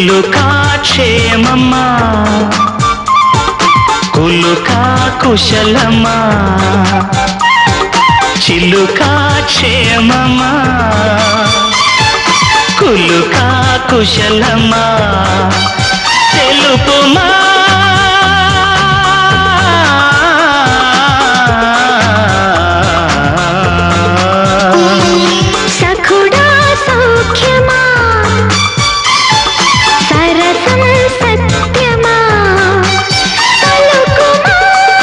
చిలుకా క్షేమమ్మా కులుకా కుశలమా చిలుకా క్షేమమా కులుకా కుశలమా తెలుపుమా సఖుడా సౌఖ్యమా సరసం సత్యమా పలుకుమా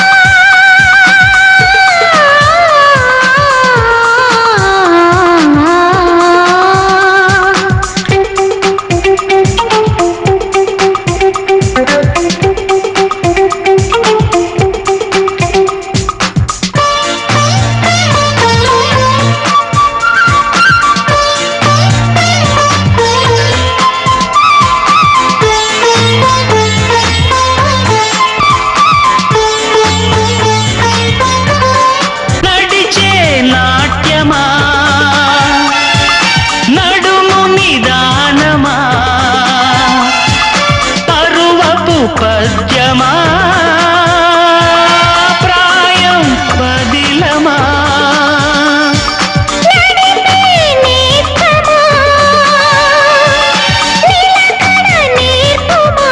నడిచే నాట్యమా నడుము నిదానమా పరువపు పద్యమా ప్రాయం పదిలమా నడిపే నేత్రమా నిలకడ నేర్పుమా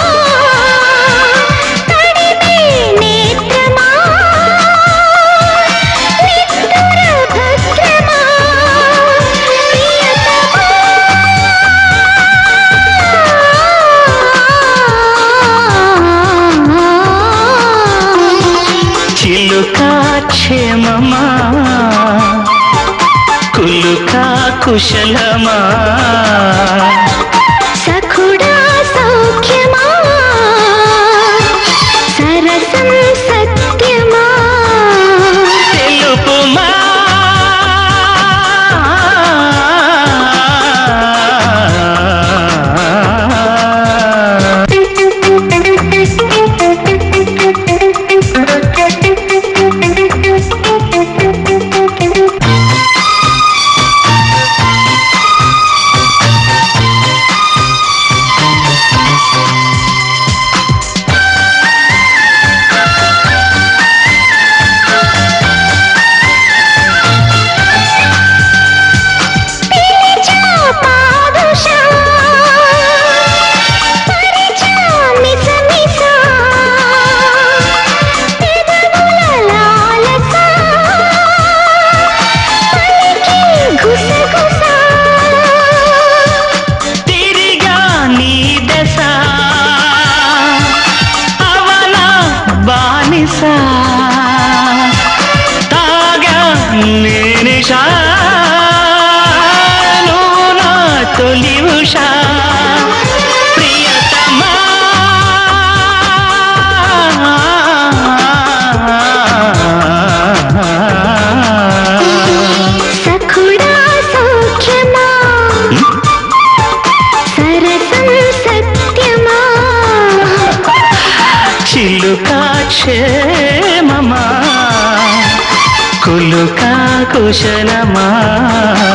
తడిపే నేత్రమా నిత్తుర భద్రమా ప్రియతమా చిలుకా క్షేమమా కులుకా కుశలమా సఖుడా సౌఖ్యమా సరసం సత్యమా తెలుపుమా పిలిచా పాదుషా పరిచా మిసమిసా పెదవుల లాలసా పలికి గుసగుసా తిరిగా నీ దశ అవన బానిస తాగా నేనిషా నువ్వు నా తొలి ఉషా ప్రియతమా సఖుడా సౌఖ్యమా సరసం సత్యమా చిలుకా క్షేమమా కులుకా కుశలమా